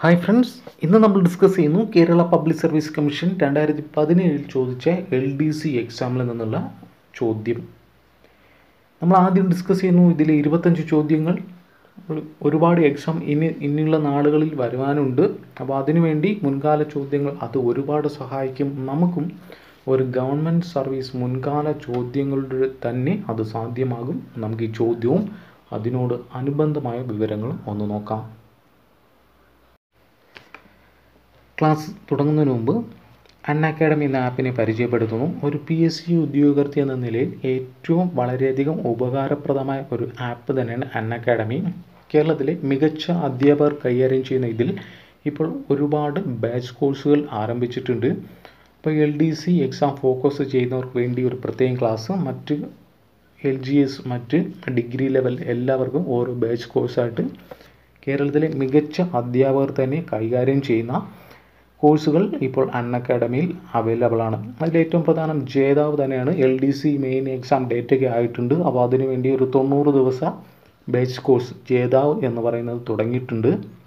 hi friends ഇന്ന് നമ്മൾ discuss ചെയ്യുന്നു കേരള പബ്ലിക് സർവീസ് കമ്മീഷൻ രണ്ടായിരത്തി പതിനേഴിൽ ചോദിച്ച എൽ ഡി സി എക്സാമിൽ നിന്നുള്ള ചോദ്യം നമ്മൾ ആദ്യം ഡിസ്കസ് ചെയ്യുന്നു ഇതിൽ ഇരുപത്തഞ്ച് ചോദ്യങ്ങൾ ഒരു- ഒരുപാട് എക്സാം ഇനി ഇനിയുള്ള നാളുകളിൽ വരുവാനുണ്ട് അപ്പോൾ അതിനുവേണ്ടി മുൻകാല ചോദ്യങ്ങൾ അത് ഒരുപാട് സഹായിക്കും നമുക്കും ഒരു ഗവൺമെൻറ് സർവീസ് മുൻകാല ചോദ്യങ്ങളുടെ തന്നെ അത് സാധ്യമാകും നമുക്ക് ഈ ചോദ്യവും അതിനോട് അനുബന്ധമായ വിവരങ്ങളും ഒന്ന് നോക്കാം ക്ലാസ് തുടങ്ങുന്നതിന് മുമ്പ് അൺ അക്കാഡമി എന്ന ആപ്പിനെ പരിചയപ്പെടുത്തുന്നു ഒരു പി എസ് സി ഉദ്യോഗാർത്ഥി എന്ന നിലയിൽ ഏറ്റവും വളരെയധികം ഉപകാരപ്രദമായ ഒരു ആപ്പ് തന്നെയാണ് അൺ അക്കാഡമി കേരളത്തിലെ മികച്ച അധ്യാപകർ കൈകാര്യം ചെയ്യുന്ന ഇതിൽ ഇപ്പോൾ ഒരുപാട് ബാച്ച് കോഴ്സുകൾ ആരംഭിച്ചിട്ടുണ്ട് ഇപ്പോൾ L D C exam focus ചെയ്യുന്നവർക്ക് വേണ്ടി ഒരു പ്രത്യേക ക്ലാസ് മറ്റ് എൽ ജി എസ് മറ്റ് ഡിഗ്രി ലെവൽ എല്ലാവർക്കും ഓരോ ബാച്ച് കോഴ്സായിട്ട് കേരളത്തിലെ മികച്ച അധ്യാപകർ തന്നെ കൈകാര്യം ചെയ്യുന്ന കോഴ്സുകൾ ഇപ്പോൾ അൺ അക്കാഡമിയിൽ അവൈലബിൾ ആണ് അതിൽ ഏറ്റവും പ്രധാനം ജേതാവ് തന്നെയാണ് L D C main exam ഡേറ്റൊക്കെ ആയിട്ടുണ്ട് അപ്പോൾ അതിനു വേണ്ടി ഒരു തൊണ്ണൂറ് ദിവസ ബാച്ച് കോഴ്സ് ജേതാവ് എന്ന് പറയുന്നത് തുടങ്ങിയിട്ടുണ്ട്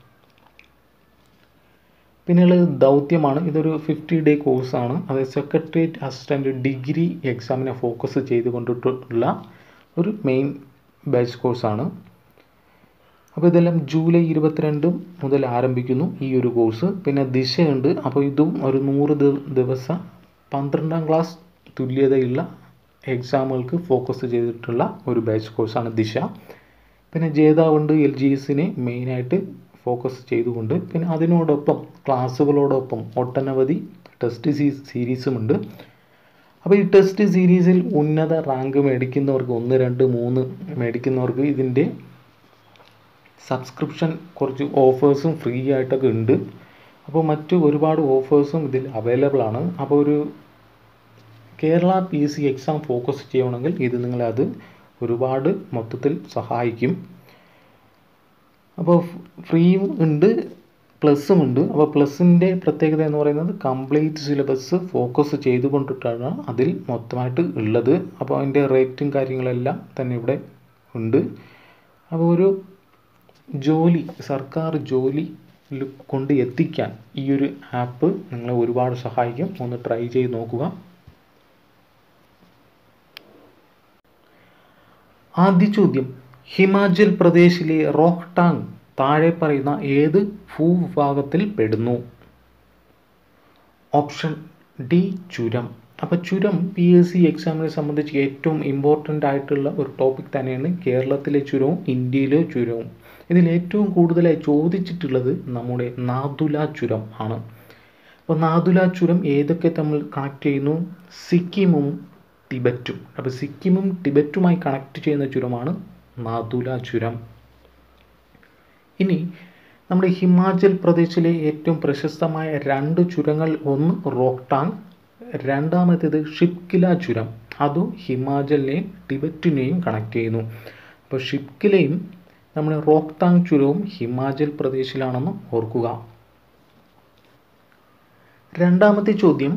പിന്നെയുള്ളത് ദൗത്യമാണ് ഇതൊരു ഫിഫ്റ്റി ഡേ കോഴ്സാണ് അത് സെക്രട്ടേറിയറ്റ് അസിസ്റ്റൻ്റ് ഡിഗ്രി എക്സാമിനെ ഫോക്കസ് ചെയ്തുകൊണ്ടിട്ടുള്ള ഒരു മെയിൻ ബാച്ച് കോഴ്സാണ് അപ്പോൾ ഇതെല്ലാം ജൂലൈ ഇരുപത്തിരണ്ട് മുതൽ ആരംഭിക്കുന്നു ഈ ഒരു കോഴ്സ് പിന്നെ ദിശയുണ്ട് അപ്പോൾ ഇതും ഒരു നൂറ് ദി- ദിവസം പന്ത്രണ്ടാം ക്ലാസ് തുല്യതയുള്ള എക്സാമുകൾക്ക് ഫോക്കസ് ചെയ്തിട്ടുള്ള ഒരു ബാച്ച് കോഴ്സാണ് ദിശ പിന്നെ ജേതാവുണ്ട് എൽ ജി എസിനെ മെയിനായിട്ട് ഫോക്കസ് ചെയ്തുകൊണ്ട് പിന്നെ അതിനോടൊപ്പം ക്ലാസ്സുകളോടൊപ്പം ഒട്ടനവധി ടെസ്റ്റ് സീ സീരീസുമുണ്ട് അപ്പോൾ ഈ ടെസ്റ്റ് സീരീസിൽ ഉന്നത റാങ്ക് മേടിക്കുന്നവർക്ക് ഒന്ന് രണ്ട് മൂന്ന് മേടിക്കുന്നവർക്ക് ഇതിൻ്റെ സബ്സ്ക്രിപ്ഷൻ കുറച്ച് ഓഫേഴ്സും ഫ്രീ ആയിട്ടൊക്കെ ഉണ്ട് അപ്പോൾ മറ്റ് ഒരുപാട് ഓഫേഴ്സും ഇതിൽ അവൈലബിൾ ആണ് അപ്പോൾ ഒരു Kerala P S C exam focus ചെയ്യണമെങ്കിൽ ഇത് നിങ്ങളെ അത് ഒരുപാട് മൊത്തത്തിൽ സഹായിക്കും അപ്പോൾ ഫ്രീയും ഉണ്ട് പ്ലസ്സും ഉണ്ട് അപ്പോൾ പ്ലസിൻ്റെ പ്രത്യേകത എന്ന് പറയുന്നത് കംപ്ലീറ്റ് സിലബസ് ഫോക്കസ് ചെയ്തുകൊണ്ടിട്ടാണ് അതിൽ മൊത്തമായിട്ട് ഉള്ളത് അപ്പോൾ അതിൻ്റെ റേറ്റും കാര്യങ്ങളെല്ലാം തന്നെ ഇവിടെ ഉണ്ട് അപ്പോൾ ഒരു ജോലി സർക്കാർ ജോലി ല് കൊണ്ട് എത്തിക്കാൻ ഈ ഒരു ആപ്പ് നിങ്ങളെ ഒരുപാട് സഹായിക്കും ഒന്ന് ട്രൈ ചെയ്ത് നോക്കുക ആദ്യ ചോദ്യം ഹിമാചൽ പ്രദേശിലെ റോഹ്ടാങ് താഴെ പറയുന്ന ഏത് ഭൂവിഭാഗത്തിൽ പെടുന്നു ഓപ്ഷൻ ഡി ചുരം അപ്പോൾ ചുരം പി എസ് സി എക്സാമിനെ സംബന്ധിച്ച് ഏറ്റവും ഇമ്പോർട്ടൻ്റ് ആയിട്ടുള്ള ഒരു ടോപ്പിക് തന്നെയാണ് കേരളത്തിലെ ചുരവും ഇന്ത്യയിലെ ചുരവും ഇതിൽ ഏറ്റവും കൂടുതലായി ചോദിച്ചിട്ടുള്ളത് നമ്മുടെ നാദുല ചുരം ആണ് അപ്പോൾ നാദുല ചുരം ഏതൊക്കെ തമ്മിൽ കണക്ട് ചെയ്യുന്നു സിക്കിമും ടിബറ്റും അപ്പോൾ സിക്കിമും ടിബറ്റുമായി കണക്ട് ചെയ്യുന്ന ചുരമാണ് നാദുല ചുരം ഇനി നമ്മുടെ ഹിമാചൽ പ്രദേശിലെ ഏറ്റവും പ്രശസ്തമായ രണ്ട് ചുരങ്ങൾ ഒന്ന് റോക്ടാങ് രണ്ടാമത്തേത് ഷിപ്കില ചുരം അതും ഹിമാചലിനെയും ടിബറ്റിനെയും കണക്ട് ചെയ്യുന്നു അപ്പോൾ ഷിപ്കിലയും നമ്മുടെ റോക്താങ് ചുരവും ഹിമാചൽ പ്രദേശിലാണെന്ന് ഓർക്കുക രണ്ടാമത്തെ ചോദ്യം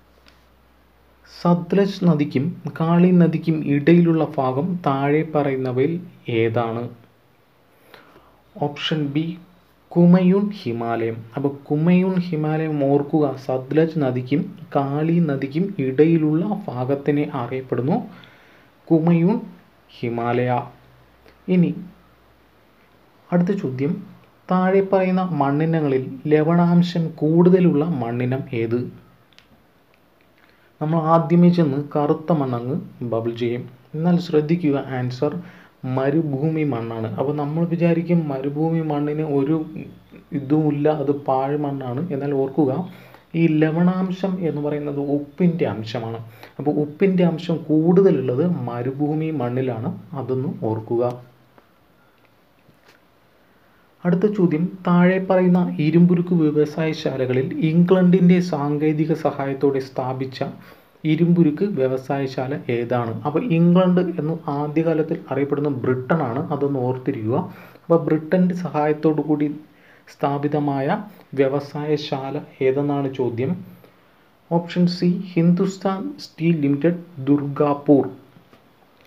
സത്ലജ് നദിക്കും കാളി നദിക്കും ഇടയിലുള്ള ഭാഗം താഴെ പറയുന്നവയിൽ ഏതാണ് ഓപ്ഷൻ ബി കുമയൂൺ ഹിമാലയം അപ്പോൾ കുമയൂൺ ഹിമാലയം ഓർക്കുക സത്ലജ് നദിക്കും കാളി നദിക്കും ഇടയിലുള്ള ഭാഗത്തിനെ അറിയപ്പെടുന്നു കുമയൂൺ ഹിമാലയ ഇനി അടുത്ത ചോദ്യം താഴെ പറയുന്ന മണ്ണിനങ്ങളിൽ ലവണാംശം കൂടുതലുള്ള മണ്ണിനം ഏത് നമ്മൾ ആദ്യമേ ചെന്ന് കറുത്ത മണ്ണങ്ങ് ബബിൾ ചെയ്യും എന്നാൽ ശ്രദ്ധിക്കുക ആൻസർ മരുഭൂമി മണ്ണാണ് അപ്പോൾ നമ്മൾ വിചാരിക്കും മരുഭൂമി മണ്ണിന് ഒരു ഇതുമില്ല അത് പാഴ് മണ്ണാണ് എന്നാൽ ഓർക്കുക ഈ ലവണാംശം എന്ന് പറയുന്നത് ഉപ്പിൻ്റെ അംശമാണ് അപ്പോൾ ഉപ്പിൻ്റെ അംശം കൂടുതലുള്ളത് മരുഭൂമി മണ്ണിലാണ് അതൊന്ന് ഓർക്കുക അടുത്ത ചോദ്യം താഴെ പറയുന്ന ഇരുമ്പുരുക്ക് വ്യവസായശാലകളിൽ ഇംഗ്ലണ്ടിൻ്റെ സാങ്കേതിക സഹായത്തോടെ സ്ഥാപിച്ച ഇരുമ്പുരുക്ക് വ്യവസായശാല ഏതാണ് അപ്പോൾ ഇംഗ്ലണ്ട് എന്ന് ആദ്യകാലത്തിൽ അറിയപ്പെടുന്ന ബ്രിട്ടനാണ് അതൊന്ന് ഓർത്തിരിക്കുക അപ്പോൾ ബ്രിട്ടൻ്റെ സഹായത്തോടു കൂടി സ്ഥാപിതമായ വ്യവസായശാല ഏതെന്നാണ് ചോദ്യം option C Hindustan steel limited Durgapur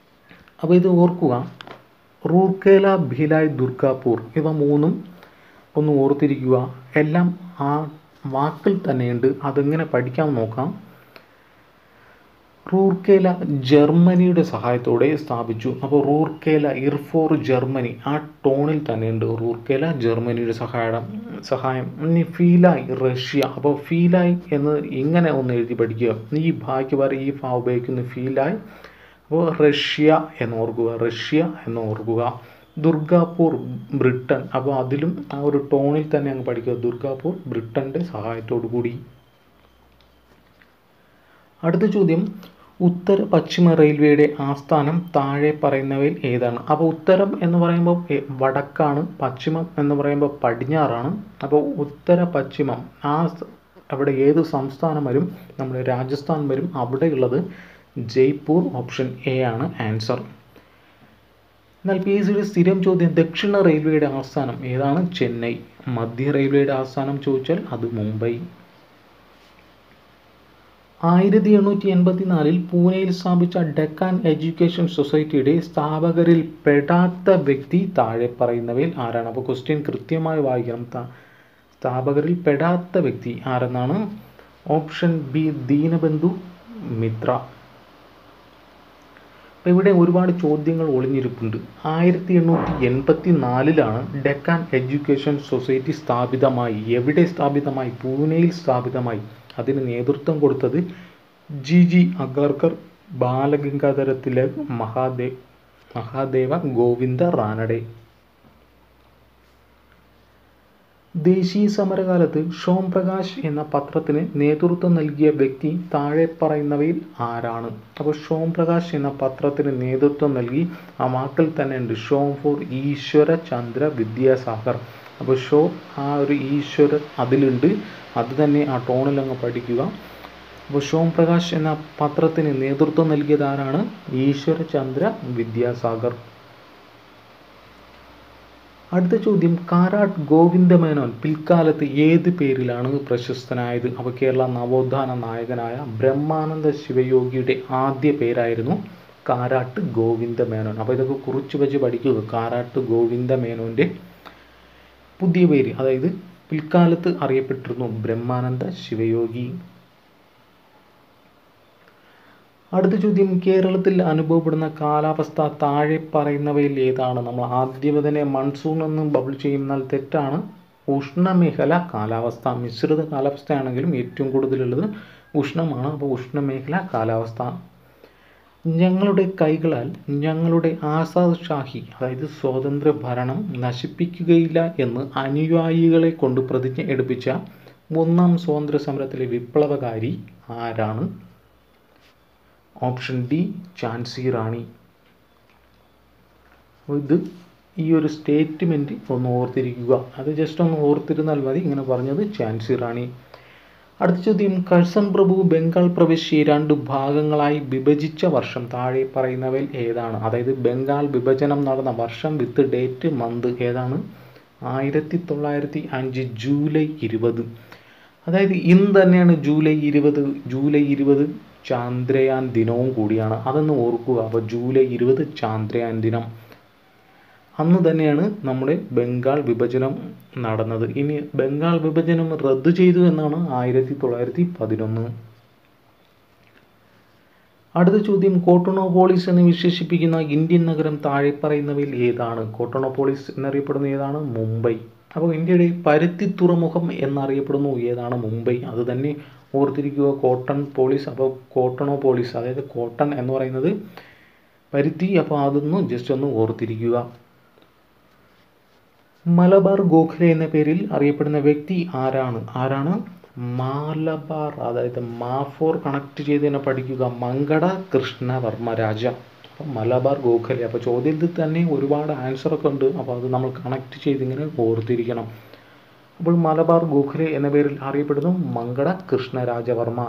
അപ്പോൾ ഇത് ഓർക്കുക റൂർക്കേല ഭിലായ് ദുർഗാപൂർ ഇവ മൂന്നും ഒന്ന് ഓർത്തിരിക്കുക എല്ലാം ആ വാക്കിൽ തന്നെയുണ്ട് അതെങ്ങനെ പഠിക്കാൻ നോക്കാം റൂർക്കേല ജർമ്മനിയുടെ സഹായത്തോടെ സ്ഥാപിച്ചു അപ്പോൾ റൂർക്കേല ഇർഫോർ ജർമ്മനി ആ ടോണിൽ തന്നെയുണ്ട് റൂർക്കേല ജർമ്മനിയുടെ സഹായം സഹായം ഇനി ഫീലായി റഷ്യ അപ്പോൾ ഫീലായി എന്ന് ഇങ്ങനെ ഒന്ന് എഴുതി പഠിക്കുക ഈ ഭാഗ്യ പറ ഈ ഫാ ഉപയോഗിക്കുന്ന ഫീലായി അപ്പോൾ റഷ്യ എന്ന് ഓർക്കുക റഷ്യ എന്ന് ഓർക്കുക ദുർഗാപൂർ ബ്രിട്ടൻ അപ്പോൾ അതിലും ആ ഒരു ടോണിൽ തന്നെ അങ്ങ് പഠിക്കുക ദുർഗാപൂർ ബ്രിട്ടൻ്റെ സഹായത്തോടു കൂടി അടുത്ത ചോദ്യം ഉത്തര പശ്ചിമ റെയിൽവേയുടെ ആസ്ഥാനം താഴെ പറയുന്നവയിൽ ഏതാണ് അപ്പോൾ ഉത്തരം എന്ന് പറയുമ്പോൾ എ- വടക്കാണ് പശ്ചിമം എന്ന് പറയുമ്പോൾ പടിഞ്ഞാറാണ് അപ്പോൾ ഉത്തര പശ്ചിമം ആ സ- അവിടെ ഏത് സംസ്ഥാനം വരും നമ്മുടെ രാജസ്ഥാൻ വരും അവിടെയുള്ളത് ജയ്പൂർ ഓപ്ഷൻ എ ആണ് ആൻസർ എന്നാൽ പി എസ് സിയുടെ സ്ഥിരം ചോദ്യം ദക്ഷിണ റെയിൽവേയുടെ ആസ്ഥാനം ഏതാണ് ചെന്നൈ മധ്യ റെയിൽവേയുടെ ആസ്ഥാനം ചോദിച്ചാൽ അത് മുംബൈ ആയിരത്തി എണ്ണൂറ്റി എൺപത്തി നാലിൽ പൂനെയിൽ സ്ഥാപിച്ച ഡെക്കാൻ എഡ്യൂക്കേഷൻ സൊസൈറ്റിയുടെ സ്ഥാപകരിൽ പെടാത്ത വ്യക്തി താഴെ പറയുന്നവയിൽ ആരാണ് അപ്പോൾ ക്വസ്റ്റ്യൻ കൃത്യമായി വായിക്കണം ത- സ്ഥാപകരിൽ പെടാത്ത വ്യക്തി ആരെന്നാണ് ഓപ്ഷൻ ബി ദീനബന്ധു മിത്ര അപ്പോൾ ഇവിടെ ഒരുപാട് ചോദ്യങ്ങൾ ഒളിഞ്ഞിരിപ്പുണ്ട് ആയിരത്തി എണ്ണൂറ്റി എൺപത്തി നാലിലാണ് ഡെക്കാൻ എഡ്യൂക്കേഷൻ സൊസൈറ്റി സ്ഥാപിതമായി എവിടെ സ്ഥാപിതമായി പൂനെയിൽ സ്ഥാപിതമായി അതിന് നേതൃത്വം കൊടുത്തത് ജി ജി അഗർക്കർ ബാലഗംഗാധര തിലക് മഹാദേവ് മഹാദേവ ഗോവിന്ദ റാനഡെ ദേശീയ സമരകാലത്ത് ഷോം പ്രകാശ് എന്ന പത്രത്തിന് നേതൃത്വം നൽകിയ വ്യക്തി താഴെ പറയുന്നവയിൽ ആരാണ് അപ്പോൾ ഷോം പ്രകാശ് എന്ന പത്രത്തിന് നേതൃത്വം നൽകി ആ വാക്കിൽ തന്നെ ഉണ്ട് ഷോം ഫോർ ഈശ്വര ചന്ദ്ര വിദ്യാസാഗർ അപ്പോൾ ഷോ ആ ഒരു ഈശ്വരൻ അതിലുണ്ട് അത് തന്നെ ആ ടോണിൽ അങ്ങ് പഠിക്കുക അപ്പോൾ ഷോം പ്രകാശ് എന്ന പത്രത്തിന് നേതൃത്വം നൽകിയത് ആരാണ് ഈശ്വര ചന്ദ്ര വിദ്യാസാഗർ അടുത്ത ചോദ്യം കാരാട്ട് ഗോവിന്ദ മേനോൻ പിൽക്കാലത്ത് ഏത് പേരിലാണ് പ്രശസ്തനായത് അപ്പോൾ കേരള നവോത്ഥാന നായകനായ ബ്രഹ്മാനന്ദ ശിവയോഗിയുടെ ആദ്യ പേരായിരുന്നു കാരാട്ട് ഗോവിന്ദ മേനോൻ അപ്പോൾ ഇതൊക്കെ കുറിച്ച് വെച്ച് പഠിക്കുക കാരാട്ട് ഗോവിന്ദ മേനോൻ്റെ പുതിയ പേര് അതായത് പിൽക്കാലത്ത് അറിയപ്പെട്ടിരുന്നു ബ്രഹ്മാനന്ദ ശിവയോഗി അടുത്ത ചോദ്യം കേരളത്തിൽ അനുഭവപ്പെടുന്ന കാലാവസ്ഥ താഴെ പറയുന്നവയിൽ ഏതാണ് നമ്മൾ ആദ്യം തന്നെ മൺസൂൺ എന്ന് ബബിൾ ചെയ്യുന്നാൽ തെറ്റാണ് ഉഷ്ണമേഖല കാലാവസ്ഥ മിശ്രിത കാലാവസ്ഥയാണെങ്കിലും ഏറ്റവും കൂടുതലുള്ളത് ഉഷ്ണമാണ് അപ്പോൾ ഉഷ്ണമേഖല കാലാവസ്ഥ ഞങ്ങളുടെ കൈകളാൽ ഞങ്ങളുടെ ആസാദ് ഷാഹി അതായത് സ്വതന്ത്ര ഭരണം നശിപ്പിക്കുകയില്ല എന്ന് അനുയായികളെ കൊണ്ട് പ്രതിജ്ഞ എടുപ്പിച്ച ഒന്നാം സ്വാതന്ത്ര്യ സമരത്തിലെ വിപ്ലവകാരി ആരാണ് ഓപ്ഷൻ ഡി ഝാൻസി റാണി അപ്പോൾ ഇത് ഈ ഒരു സ്റ്റേറ്റ്മെൻറ്റ് ഒന്ന് ഓർത്തിരിക്കുക അത് ജസ്റ്റ് ഒന്ന് ഓർത്തിരുന്നാൽ മതി ഇങ്ങനെ പറഞ്ഞത് ഝാൻസി റാണി അടുത്ത ചോദ്യം കഴ്സൺ പ്രഭു ബംഗാൾ പ്രവിശ്യയെ രണ്ട് ഭാഗങ്ങളായി വിഭജിച്ച വർഷം താഴെ പറയുന്നവയിൽ ഏതാണ് അതായത് ബംഗാൾ വിഭജനം നടന്ന വർഷം വിത്ത് ഡേറ്റ് മന്ത് ഏതാണ് ആയിരത്തി തൊള്ളായിരത്തി അഞ്ച് ജൂലൈ ഇരുപത് അതായത് ഇന്ന് തന്നെയാണ് ജൂലൈ ഇരുപത് ജൂലൈ ഇരുപത് ചാന്ദ്രയാൻ ദിനവും കൂടിയാണ് അതൊന്ന് ഓർക്കുക അപ്പോൾ ജൂലൈ ഇരുപത് ചാന്ദ്രയാൻ ദിനം അന്ന് തന്നെയാണ് നമ്മുടെ ബംഗാൾ വിഭജനം നടന്നത് ഇനി ബംഗാൾ വിഭജനം റദ്ദു ചെയ്തു എന്നാണ് ആയിരത്തി തൊള്ളായിരത്തി പതിനൊന്ന് അടുത്ത ചോദ്യം കോട്ടോണോപോളിസ് എന്ന് വിശേഷിപ്പിക്കുന്ന ഇന്ത്യൻ നഗരം താഴെ പറയുന്നവയിൽ ഏതാണ് കോട്ടോണോപോളിസ് എന്നറിയപ്പെടുന്ന ഏതാണ് മുംബൈ അപ്പോൾ ഇന്ത്യയുടെ പരുത്തി തുറമുഖം എന്നറിയപ്പെടുന്നു ഏതാണ് മുംബൈ അത് തന്നെ ഓർത്തിരിക്കുക കോട്ടൺ പോളിസ് അപ്പോൾ കോട്ടണോപോളിസ് അതായത് കോട്ടൺ എന്ന് പറയുന്നത് പരുത്തി അപ്പോൾ അതൊന്ന് ജസ്റ്റ് ഒന്ന് ഓർത്തിരിക്കുക മലബാർ ഗോഖലെ എന്ന പേരിൽ അറിയപ്പെടുന്ന വ്യക്തി ആരാണ് ആരാണ് മാലബാർ അതായത് മാഫോർ കണക്ട് ചെയ്ത് തന്നെ പഠിക്കുക മങ്കട കൃഷ്ണവർമ്മ രാജ അപ്പം മലബാർ ഗോഖലെ അപ്പോൾ ചോദ്യത്തിൽ തന്നെ ഒരുപാട് ആൻസർ ഒക്കെ ഉണ്ട് അപ്പോൾ അത് നമ്മൾ കണക്ട് ചെയ്ത് ഇങ്ങനെ ഓർത്തിരിക്കണം അപ്പോൾ മലബാർ ഗോഖലെ എന്ന പേരിൽ അറിയപ്പെടുന്നു മങ്കട കൃഷ്ണരാജവർമ്മ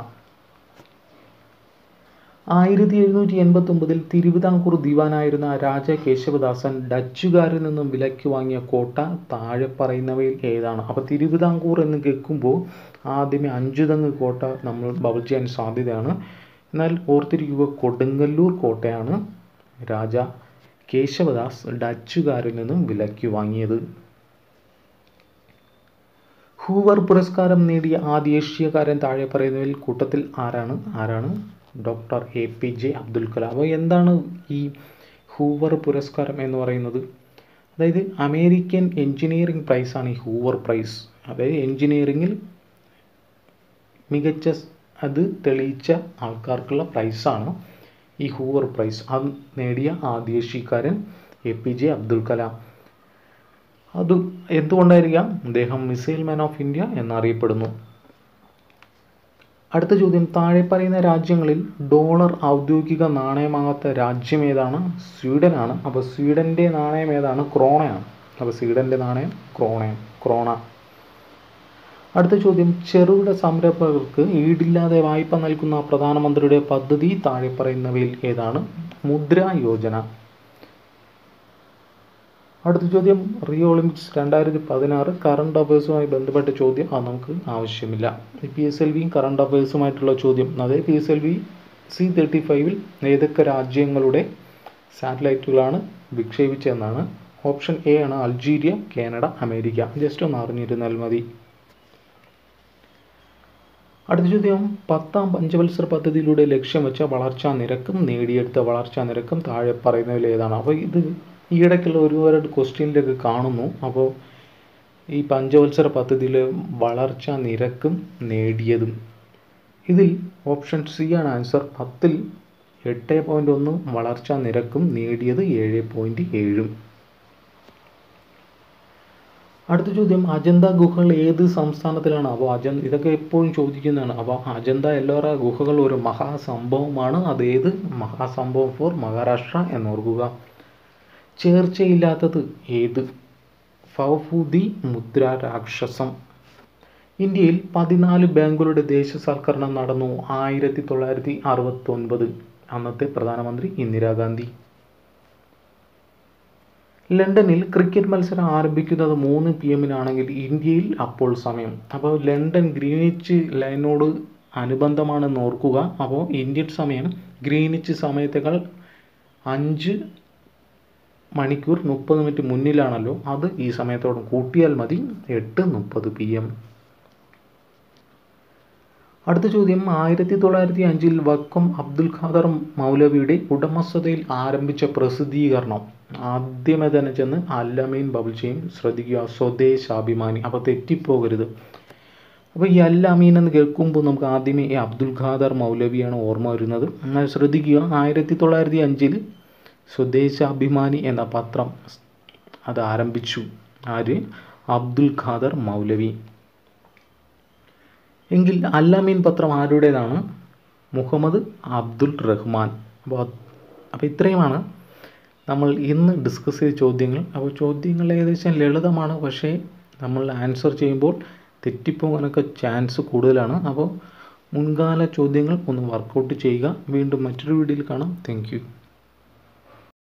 ആയിരത്തി എഴുന്നൂറ്റി എൺപത്തി ഒമ്പതിൽ തിരുവിതാംകൂർ ദിവാനായിരുന്ന രാജ കേശവദാസൻ ഡച്ചുകാരിൽ നിന്നും വിലയ്ക്ക് വാങ്ങിയ കോട്ട താഴെ പറയുന്നവയിൽ ഏതാണ് അപ്പോൾ തിരുവിതാംകൂർ എന്ന് കേൾക്കുമ്പോൾ ആദ്യമേ അഞ്ചുതങ്ങ് കോട്ട നമ്മൾ ബബിൾ ചെയ്യാൻ സാധ്യതയാണ് എന്നാൽ ഓർത്തിരിക്കുക കൊടുങ്ങല്ലൂർ കോട്ടയാണ് രാജ കേശവദാസ് ഡച്ചുകാരിൽ നിന്നും വിലയ്ക്ക് വാങ്ങിയത് ഹൂവർ പുരസ്കാരം നേടിയ ആദ്യ ഏഷ്യക്കാരൻ താഴെ പറയുന്നവരിൽ കൂട്ടത്തിൽ ആരാണ് ആരാണ് doctor A P J Abdul Kalam അപ്പോൾ എന്താണ് ഈ ഹൂവർ പുരസ്കാരം എന്ന് പറയുന്നത് അതായത് അമേരിക്കൻ എൻജിനീയറിംഗ് പ്രൈസാണ് ഈ ഹൂവർ പ്രൈസ് അതായത് എൻജിനീയറിങ്ങിൽ മികച്ച അത് തെളിയിച്ച ആൾക്കാർക്കുള്ള പ്രൈസാണ് ഈ ഹൂവർ പ്രൈസ് അത് നേടിയ ആദ്യ ഏഷ്യക്കാരൻ A P J Abdul Kalam അത് എന്തുകൊണ്ടായിരിക്കാം അദ്ദേഹം മിസൈൽ മാൻ ഓഫ് ഇന്ത്യ എന്നറിയപ്പെടുന്നു അടുത്ത ചോദ്യം താഴെ പറയുന്ന രാജ്യങ്ങളിൽ ഡോളർ ഔദ്യോഗിക നാണയമാകാത്ത രാജ്യം ഏതാണ് സ്വീഡനാണ് അപ്പോൾ സ്വീഡൻ്റെ നാണയം ഏതാണ് ക്രോണയാണ് അപ്പോൾ സ്വീഡൻ്റെ നാണയം ക്രോണയാണ് ക്രോണ അടുത്ത ചോദ്യം ചെറുകിട സംരംഭകർക്ക് ഈടില്ലാതെ വായ്പ നൽകുന്ന പ്രധാനമന്ത്രിയുടെ പദ്ധതി താഴെ പറയുന്നവയിൽ ഏതാണ് മുദ്ര യോജന അടുത്ത ചോദ്യം റിയോ ഒളിമ്പിക്സ് രണ്ടായിരത്തി പതിനാറ് കറണ്ട് അഫയേഴ്സുമായി ബന്ധപ്പെട്ട ചോദ്യം അത് നമുക്ക് ആവശ്യമില്ല പി എസ് എൽ വിയും കറണ്ട് അഫയേഴ്സുമായിട്ടുള്ള ചോദ്യം അതായത് P S L V C thirty ഫൈവിൽ ഏതൊക്കെ രാജ്യങ്ങളുടെ സാറ്റലൈറ്റുകളാണ് വിക്ഷേപിച്ചതെന്നാണ് ഓപ്ഷൻ എ ആണ് അൾജീരിയ കാനഡ അമേരിക്ക ജസ്റ്റ് ഒന്ന് അറിഞ്ഞിരുന്നാൽ മതി അടുത്ത ചോദ്യം പത്താം പഞ്ചവത്സര പദ്ധതിയിലൂടെ ലക്ഷ്യം വെച്ച വളർച്ചാ നിരക്കും നേടിയെടുത്ത വളർച്ചാ നിരക്കും താഴെ പറയുന്നതിൽ ഏതാണ് അപ്പോൾ ഇത് ഈയിടയ്ക്കുള്ള ഒരുപാട് ക്വസ്റ്റ്യനിലൊക്കെ കാണുന്നു അപ്പോൾ ഈ പഞ്ചവത്സര പദ്ധതിയിൽ വളർച്ചാ നിരക്കും നേടിയതും ഇതിൽ ഓപ്ഷൻ സി ആണ് ആൻസർ പത്തിൽ എട്ട് പോയിൻറ്റ് ഒന്ന് വളർച്ചാ നിരക്കും നേടിയത് ഏഴ് പോയിൻറ്റ് ഏഴും അടുത്ത ചോദ്യം അജന്ത ഗുഹകൾ ഏത് സംസ്ഥാനത്തിലാണ് അപ്പോൾ അജന്ത ഇതൊക്കെ എപ്പോഴും ചോദിക്കുന്നതാണ് അപ്പോൾ അജന്ത എല്ലോറ ഗുഹകൾ ഒരു മഹാസംഭവമാണ് അത് ഏത് മഹാസംഭവം ഫോർ മഹാരാഷ്ട്ര എന്നോർക്കുക ചേർച്ചയില്ലാത്തത് ഏത് ഫൗഫൂദി മുദ്ര രാക്ഷസം ഇന്ത്യയിൽ പതിനാല് ബാങ്കുകളുടെ ദേശസാൽക്കരണം നടന്നു ആയിരത്തി തൊള്ളായിരത്തി അറുപത്തൊൻപത് അന്നത്തെ പ്രധാനമന്ത്രി ഇന്ദിരാഗാന്ധി ലണ്ടനിൽ ക്രിക്കറ്റ് മത്സരം ആരംഭിക്കുന്നത് മൂന്ന് പി എമ്മിനാണെങ്കിൽ ഇന്ത്യയിൽ അപ്പോൾ സമയം അപ്പോൾ ലണ്ടൻ ഗ്രീനിച്ച് ലൈനോട് അനുബന്ധമാണെന്ന് ഓർക്കുക അപ്പോൾ ഇന്ത്യൻ സമയം ഗ്രീനിച്ച് സമയത്തേക്കാൾ അഞ്ച് മണിക്കൂർ മുപ്പത് മിനിറ്റ് മുന്നിലാണല്ലോ അത് ഈ സമയത്തോട് കൂട്ടിയാൽ മതി എട്ട് മുപ്പത് പി എം അടുത്ത ചോദ്യം ആയിരത്തി തൊള്ളായിരത്തി അഞ്ചിൽ വക്കം അബ്ദുൽ ഖാദർ മൗലവിയുടെ ഉടമസ്ഥതയിൽ ആരംഭിച്ച പ്രസിദ്ധീകരണം ആദ്യമേ തന്നെ ചെന്ന് അല്ലമീൻ ബബിൾച്ചയും ശ്രദ്ധിക്കുക സ്വദേശാഭിമാനി അപ്പോൾ തെറ്റിപ്പോകരുത് അപ്പോൾ ഈ അല്ലമീൻ എന്ന് കേൾക്കുമ്പോൾ നമുക്ക് ആദ്യമേ ഈ അബ്ദുൽ ഖാദർ മൗലവിയാണ് ഓർമ്മ വരുന്നത് എന്നാൽ ശ്രദ്ധിക്കുക ആയിരത്തി തൊള്ളായിരത്തി അഞ്ചിൽ സ്വദേശാഭിമാനി എന്ന പത്രം അത് ആരംഭിച്ചു ആര് അബ്ദുൽ ഖാദർ മൗലവി എങ്കിൽ അല്ലമീൻ പത്രം ആരുടേതാണ് മുഹമ്മദ് അബ്ദുൽ റഹ്മാൻ അപ്പോൾ അപ്പോൾ ഇത്രയുമാണ് നമ്മൾ ഇന്ന് ഡിസ്കസ് ചെയ്ത ചോദ്യങ്ങൾ അപ്പോൾ ചോദ്യങ്ങൾ ഏകദേശം ലളിതമാണ് പക്ഷേ നമ്മൾ ആൻസർ ചെയ്യുമ്പോൾ തെറ്റിപ്പോകാനൊക്കെ ചാൻസ് കൂടുതലാണ് അപ്പോൾ മുൻകാല ചോദ്യങ്ങൾ ഒന്ന് വർക്കൗട്ട് ചെയ്യുക വീണ്ടും മറ്റൊരു വീഡിയോയിൽ കാണാം താങ്ക്